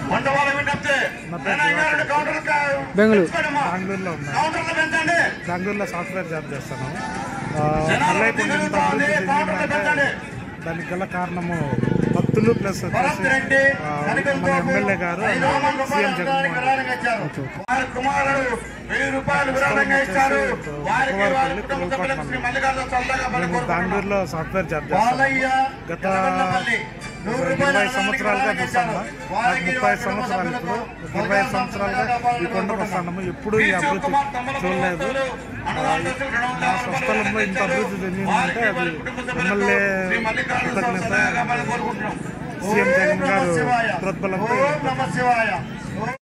వంటవాళ్ళ విజ్ఞప్తి రంగయ్య కౌంటర్ బెంగళూరు బెంగళూరులో ఉన్నాను కౌంటర్లు పెంచండి బెంగళూరులో సాఫ్ట్వేర్ జాబ్ చేస్తాను ఆ, మల్లయ్య కొండ ఇంత అభివృద్ధి చెందిందంటే దానికి గల కారణము భక్తులు ప్లస్ భరత్ వచ్చేసి రెడ్డి ఆ, కనికల్ మన బాబు ఎమ్మెల్యే గారు ఐదు వందల సీఎం రూపాయలు విరాళంగా జగన్మోహన్ ఇచ్చారు వారి కుమారుడు వెయ్యి రూపాయలు విరాళంగా ఇచ్చారు వారికి వారి కుటుంబ సభ్యులకు శ్రీ మల్లికార్జున చల్లగా మేము పలుకోరుకున్నాం. బెంగళూరులో సాఫ్ట్వేర్ జాబ్ చేస్తాము బాలయ్య గత ఎర్రగొండపల్లి నూరు రూపాయలు ఇరవై సంవత్సరాలుగా చూస్తాము నాకు ముప్పై సంవత్సరాలు ఇప్పుడు ఒక ఇరవై సంవత్సరాలుగా ఈ కొండకు వస్తున్నాము ఎప్పుడు ఈ అభివృద్ధి చూడలేదు ఆ, మా స్వస్థలంలో ఇంత అభివృద్ధి చెందిందంటే అది ఎమ్మెల్యే కృతజ్ఞత సీఎం జగన్ గారు ప్రోద్బలంతో ఓం నమ శివాయ